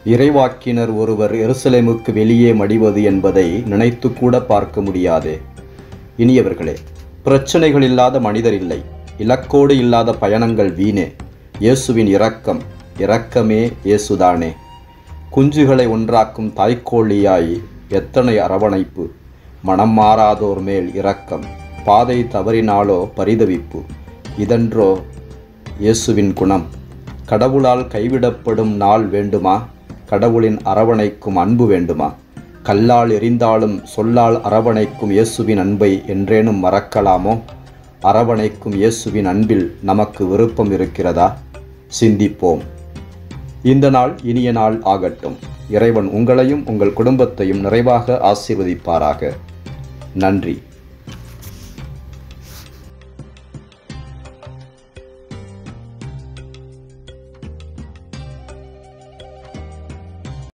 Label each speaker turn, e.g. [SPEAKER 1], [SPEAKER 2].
[SPEAKER 1] இறைவாக்கினர் ஒருவர் எருசலேமுக்கு வெளியே மடிவது என்பதை நினைத்து கூட பார்க்க முடியாதே இனியவர்களே பிரச்சனைகள் இல்லாத மனிதர் இல்லை இலக்கோடு இல்லாத பயணங்கள் வீணே இயேசுவின் இரக்கம் இரக்கமே இயேசுதானே குஞ்சுகளை ஒன்றாக்கும் தாய்க்கோழியாய் எத்தனை அரவணைப்பு மனம் மாறாதோர் மேல் இரக்கம் பாதை தவறினாலோ பரிதவிப்பு இதன்றோ இயேசுவின் குணம் கடவுளால் கைவிடப்படும் நாள் வேண்டுமா கடவுளின் அரவணைக்கும் அன்பு வேண்டுமா கல்லால் எரிந்தாலும் சொல்லால் அரவணைக்கும் இயேசுவின் அன்பை என்றேனும் மறக்கலாமோ அரவணைக்கும் இயேசுவின் அன்பில் நமக்கு விருப்பம் இருக்கிறதா சிந்திப்போம் இந்த நாள் இனிய நாள் ஆகட்டும் இறைவன் உங்களையும் உங்கள் குடும்பத்தையும் நிறைவாக ஆசீர்வதிப்பாராக நன்றி